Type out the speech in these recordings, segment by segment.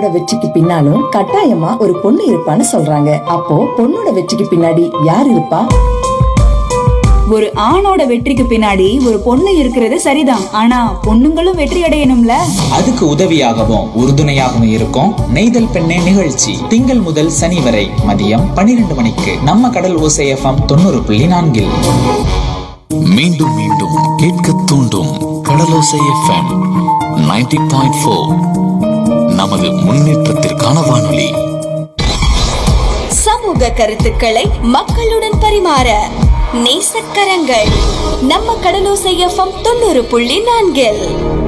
ஆணோட வெற்றிக்கு பின்னாலும் கட்டாயமா ஒரு பொண்ணு இருப்பான்னு சொல்றாங்க அப்போ பொண்ணோட வெற்றிக்கு பின்னாடி யார் இருப்பா ஒரு ஆணோட வெற்றிக்கு பின்னாடி ஒரு பொண்ணு இருக்கிறது சரிதான் ஆனா பொண்ணுங்களும் வெற்றி அடையணும்ல அதுக்கு உதவியாகவும் உறுதுணையாகவும் இருக்கும் நெய்தல் பெண்ணே நிகழ்ச்சி திங்கள் முதல் சனி வரை மதியம் பன்னிரண்டு மணிக்கு நம்ம கடல் ஓசை எஃப்எம் தொண்ணூறு புள்ளி நான்கில் மீண்டும் மீண்டும் கேட்க தூண்டும் கடலோசை எஃப்எம் 90.4 பாயிண்ட் நமது முன்னேற்றத்திற்கான வானொலி சமூக கருத்துக்களை மக்களுடன் பரிமாற நேசக்கரங்கள் நம்ம கடலோசை எஃப்எம் தொண்ணூறு புள்ளி நான்கில்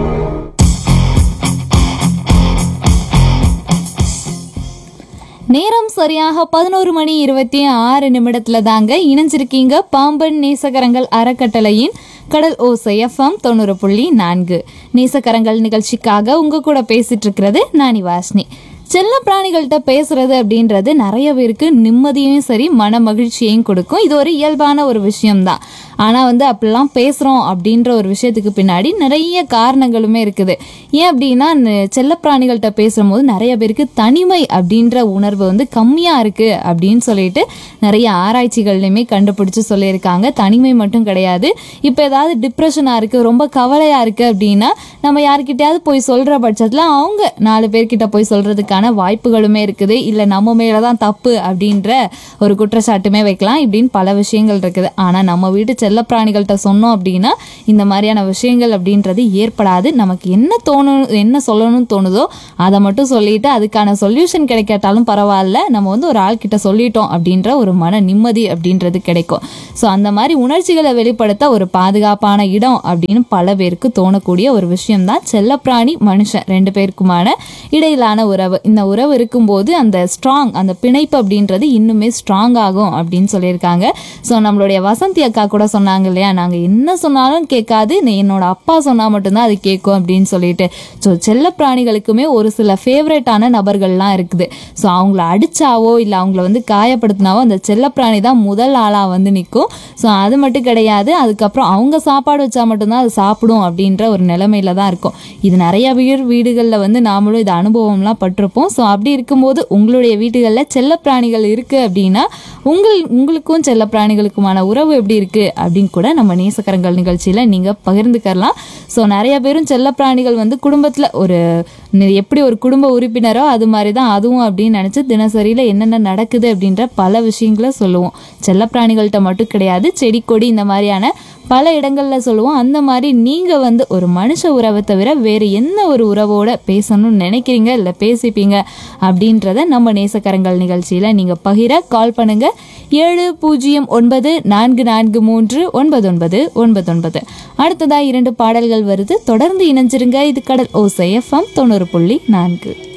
நேரம் சரியாக பதினோரு மணி இருபத்தி ஆறு நிமிடத்துல தாங்க இணைஞ்சிருக்கீங்க பாம்பன் நேசகரங்கள் அறக்கட்டளையின் கடல் ஓசை எஃப்எம் தொண்ணூறு புள்ளி நான்கு நேசகரங்கள் நிகழ்ச்சிக்காக உங்க கூட பேசிட்டு இருக்கிறது நானி வாஷ்னி செல்ல பிராணிகள்கிட்ட பேசுறது அப்படின்றது நிறைய பேருக்கு நிம்மதியும் சரி மன மகிழ்ச்சியையும் கொடுக்கும் இது ஒரு இயல்பான ஒரு விஷயம்தான் ஆனால் வந்து அப்படிலாம் பேசுகிறோம் அப்படின்ற ஒரு விஷயத்துக்கு பின்னாடி நிறைய காரணங்களுமே இருக்குது ஏன் அப்படின்னா ந- செல்லப்பிராணிகள்கிட்ட பேசும்போது நிறைய பேருக்கு தனிமை அப்படின்ற உணர்வு வந்து கம்மியாக இருக்குது அப்படின்னு சொல்லிட்டு நிறைய ஆராய்ச்சிகள்லையுமே கண்டுபிடிச்சு சொல்லியிருக்காங்க தனிமை மட்டும் கிடையாது இப்போ ஏதாவது டிப்ரெஷனாக இருக்குது ரொம்ப கவலையாக இருக்குது அப்படின்னா நம்ம யார்கிட்டயாவது போய் சொல்கிற பட்சத்தில் அவங்க நாலு பேர்கிட்ட போய் சொல்கிறதுக்கான வாய்ப்புகளுமே இருக்குது இல்லை நம்ம மேலே தான் தப்பு அப்படின்ற ஒரு குற்றச்சாட்டுமே வைக்கலாம் இப்படின்னு பல விஷயங்கள் இருக்குது ஆனால் நம்ம வீட்டு செல்லப்பிராணிகள்கிட்ட சொன்னோம் அப்படின்னா இந்த மாதிரியான விஷயங்கள் அப்படின்றது ஏற்படாது நமக்கு என்ன தோணும் என்ன சொல்லணும்னு தோணுதோ அதை மட்டும் சொல்லிட்டு அதுக்கான சொல்யூஷன் கிடைக்காட்டாலும் பரவாயில்ல நம்ம வந்து ஒரு ஆள்கிட்ட சொல்லிட்டோம் அப்படின்ற ஒரு மன நிம்மதி அப்படின்றது கிடைக்கும் ஸோ அந்த மாதிரி உணர்ச்சிகளை வெளிப்படுத்த ஒரு பாதுகாப்பான இடம் அப்படின்னு பல பேருக்கு தோணக்கூடிய ஒரு விஷயம்தான் செல்லப்பிராணி மனுஷன் ரெண்டு பேருக்குமான இடையிலான உறவு இந்த உறவு இருக்கும்போது அந்த ஸ்ட்ராங் அந்த பிணைப்பு அப்படின்றது இன்னுமே ஸ்ட்ராங் ஆகும் அப்படின்னு சொல்லியிருக்காங்க ஸோ நம்மளுடைய வசந்தி அக்கா கூட சொன்னாங்க இல்லையா நாங்கள் என்ன சொன்னாலும் கேட்காது நீ என்னோட அப்பா சொன்னால் மட்டும்தான் அது கேட்கும் அப்படின்னு சொல்லிட்டு ஸோ செல்ல பிராணிகளுக்குமே ஒரு சில ஃபேவரட்டான நபர்கள்லாம் இருக்குது ஸோ அவங்கள அடிச்சாவோ இல்லை அவங்கள வந்து காயப்படுத்தினாவோ அந்த செல்லப்பிராணி தான் முதல் ஆளாக வந்து நிற்கும் ஸோ அது மட்டும் கிடையாது அதுக்கப்புறம் அவங்க சாப்பாடு வச்சா மட்டும்தான் அது சாப்பிடும் அப்படின்ற ஒரு நிலைமையில தான் இருக்கும் இது நிறைய பேர் வீடுகளில் வந்து நாமளும் இது அனுபவம்லாம் பட்டிருப்போம் ஸோ அப்படி இருக்கும்போது உங்களுடைய வீடுகளில் செல்லப்பிராணிகள் இருக்குது அப்படின்னா உங்கள் உங்களுக்கும் செல்லப்பிராணிகளுக்குமான உறவு எப்படி இருக்குது அப்படின்னு கூட நம்ம நேசக்கரங்கள் நிகழ்ச்சியில் நீங்கள் பகிர்ந்துக்கலாம் ஸோ நிறைய பேரும் செல்லப்பிராணிகள் வந்து குடும்பத்தில் ஒரு நி- எப்படி ஒரு குடும்ப உறுப்பினரோ அது மாதிரி தான் அதுவும் அப்படின்னு நினச்சி தினசரியில் என்னென்ன நடக்குது அப்படின்ற பல விஷயங்களை சொல்லுவோம் செல்லப்பிராணிகள்கிட்ட மட்டும் கிடையாது செடி கொடி இந்த மாதிரியான பல இடங்களில் சொல்லுவோம் அந்த மாதிரி நீங்கள் வந்து ஒரு மனுஷ உறவை தவிர வேறு என்ன ஒரு உறவோட பேசணும்னு நினைக்கிறீங்க இல்லை பேசிப்பீங்க அப்படின்றத நம்ம நேசக்கரங்கள் நிகழ்ச்சியில் நீங்கள் பகிர கால் பண்ணுங்க ஏழு பூஜ்ஜியம் ஒன்பது நான்கு நான்கு மூன்று ஒன்பது ஒன்பது ஒன்பது ஒன்பது அடுத்ததாக இரண்டு பாடல்கள் வருது தொடர்ந்து இணைஞ்சிருங்க இது கடல் ஓசை எஃப்எம் தொண்ணூறு புள்ளி நான்கு